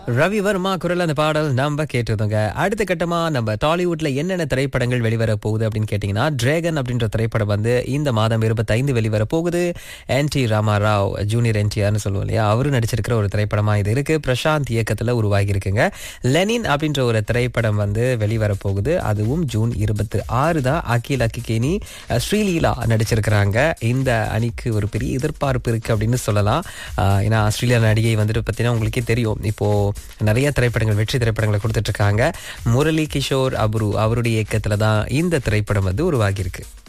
ரவி வர்மா குரல் அந்த பாடல் நம்ம கேட்டிருந்தோங்க அடுத்த கட்டமா நம்ம டாலிவுட்ல என்னென்ன திரைப்படங்கள் வெளிவர போகுது அப்படின்னு கேட்டீங்கன்னா டிராகன் அப்படின்ற திரைப்படம் வந்து இந்த மாதம் இருபத்தைந்து வெளிவர போகுது என் டி ராமாராவ் ஜூனியர் என்டிஆர்னு சொல்லுவோம் இல்லையா அவரு நடிச்சிருக்கிற ஒரு திரைப்படமா இது இருக்கு பிரசாந்த் இயக்கத்துல உருவாகி இருக்குங்க லெனின் அப்படின்ற ஒரு திரைப்படம் வந்து வெளிவர போகுது அதுவும் ஜூன் இருபத்தி ஆறு தான் அகில் அக்கிகேனி அஹ், ஸ்ரீலீலா நடிச்சிருக்கிறாங்க இந்த அணிக்கு ஒரு பெரிய எதிர்பார்ப்பு இருக்கு அப்படின்னு சொல்லலாம் ஆஹ், ஏன்னா ஆஸ்திரேலியா நடிகை வந்துட்டு பார்த்தீங்கன்னா உங்களுக்கே தெரியும் இப்போ நிறைய திரைப்படங்கள் வெற்றி திரைப்படங்களை கொடுத்துட்டு இருக்காங்க முரளி கிஷோர் அபுரு அவருடைய இயக்கத்துல தான் இந்த திரைப்படம் வந்து உருவாகி இருக்கு